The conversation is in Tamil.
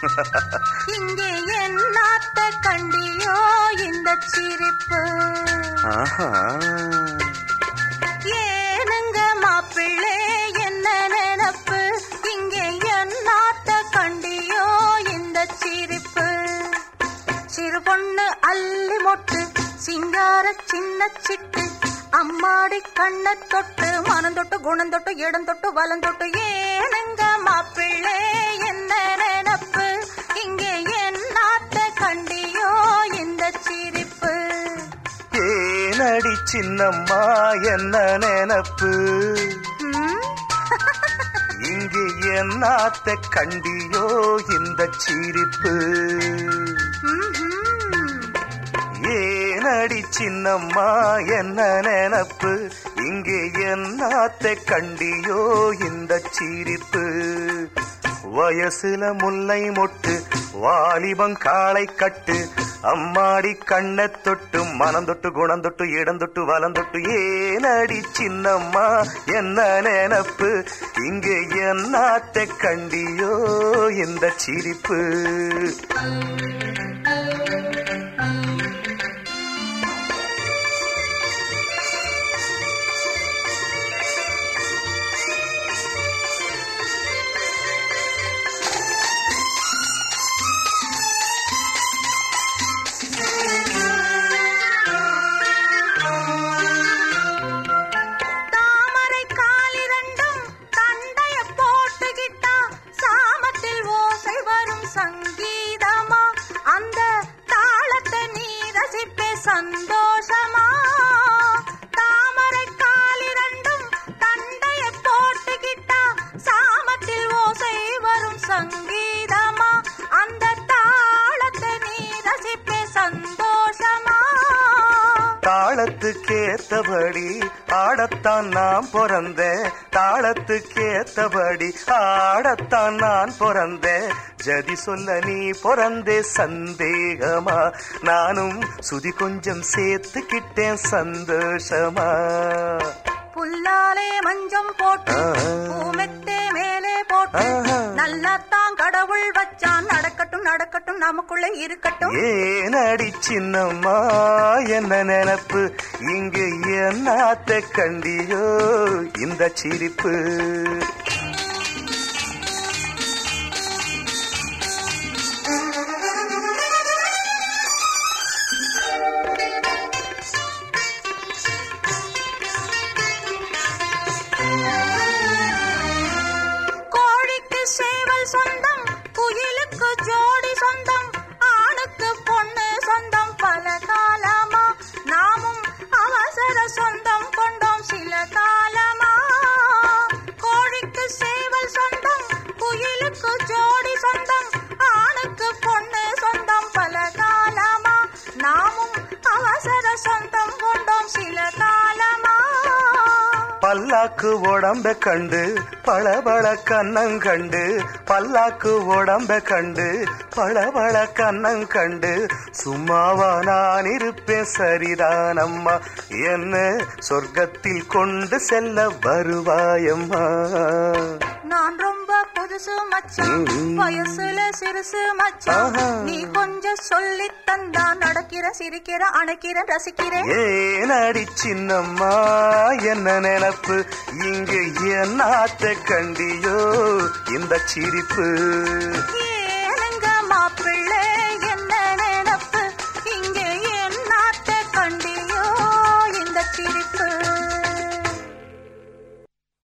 இங்கே என் நாட்ட கண்டியோ இந்த சிரிப்பு ஆஹா ஏனுங்க மாப்பிள்ளை என்ன நினப்பு இங்கே என் நாட்ட கண்டியோ இந்த சிரிப்பு சிறு பொண்ணு அள்ளி மொட்டு சிங்கார சின்ன சிட்டு அம்மாடி கண்ண தொட்டு மனம் தொட்டு குணம் தொட்டு இடம் தொட்டு வலம் தொட்டு ஏனுங்க மாப்பிள்ளை என்ன நினப்பு இங்கே என் நாட்ட கண்டியோ இந்த சிரிப்பு ஏனடி சின்னம்மா என்ன நினப்பு ம்? இங்கே என்னாத்த கண்டியோ இந்த சிரிப்பு ம்ஹும். ஏனடி சின்னம்மா என்ன நினப்பு இங்கே என்னாத்த கண்டியோ இந்த சிரிப்பு வயசுல முல்லை மொட்டு வாலிபம் காளை கட்டு அம்மாடி கண்ணை தொட்டு மனம் தொட்டு குணம் தொட்டு இடம் தொட்டு வலம் தொட்டு ஏனடி சின்னம்மா என்ன நினப்பு இங்கே என்னாத்த கண்டியோ இந்த சிரிப்பு தாமரை காலிரண்டும் தண்டைய போட்டுக்கிட்டா சாமத்தில் ஓசை வரும் சங்கீதமா அந்த தாளத்தை நீ ரசிப்பே சந்தோஷமா தாமரை காலிரண்டும் தண்டைய போட்டுக்கிட்டா சாமத்தில் ஓசை வரும் சங்கீதமா அந்த தாளத்தை நீ ரசிப்பே சந்தோஷமா தாளத்துக்கேத்தபடி ஆடத்தான் நான் பிறந்தேன் தாளத்துக்கேத்தபடி ஆடத்தான் நான் பிறந்தேன் ஜதி சொல்ல நீ பிறந்தே சந்தேகமா நானும் சுதி கொஞ்சம் சேர்த்துக்கிட்டேன் சந்தோஷமா புல்லாலே மஞ்சம் போட்டு ஆஹா. பூமெத்தே மேலே போட்டு ஆஹா. நல்லாத்தான் கடவுள் வச்சான் நடக்கட்டும் நடக்கட்டும் நமக்குள்ள இருக்கட்டும் ஏனடி சின்னம்மா என்ன நினப்பு இங்கு என்னாத்த கண்டியோ இந்த சிரிப்பு கோழிக்கு சேவல் சொந்தம் குயிலுக்கு ஜோடி சொந்தம் ஆணுக்கு பொண்ணு சொந்தம் பல காலமா நாமும் அவசர சொந்தம் கொண்டோம் சில காலமா கோழிக்கு சேவல் சொந்தம் குயிலுக்கு ஜோடி சொந்தம் ஆணுக்கு பொண்ணு சொந்தம் பல காலமா நாமும் அவசர சொந்தம் கொண்டோம் சில காலமா பல்லாக்கு உடம்ப கண்டு பளபள கண்ணங்கண்டு பல்லாக்கு உடம்ப கண்டு பளபள கண்ணங்கண்டு சும்மாவா நான் இருப்பேன் சரிதானம்மா என்ன சொர்க்கத்தில் கொண்டு செல்ல வருவாயம்மா நான் ரொம்ப புதுசு மச்சான் ம். வயசுல சிறுசு மச்சான் ஆஹா. நீ கொஞ்சம் சொல்லி தந்தா நடக்கிற சிரிக்கிற அணைக்கிற ரசிக்கிறேன் ஏனடி சின்னம்மா என்ன நினப்பு இங்கு என்னாத்த கண்டியோ இந்த சிரிப்பு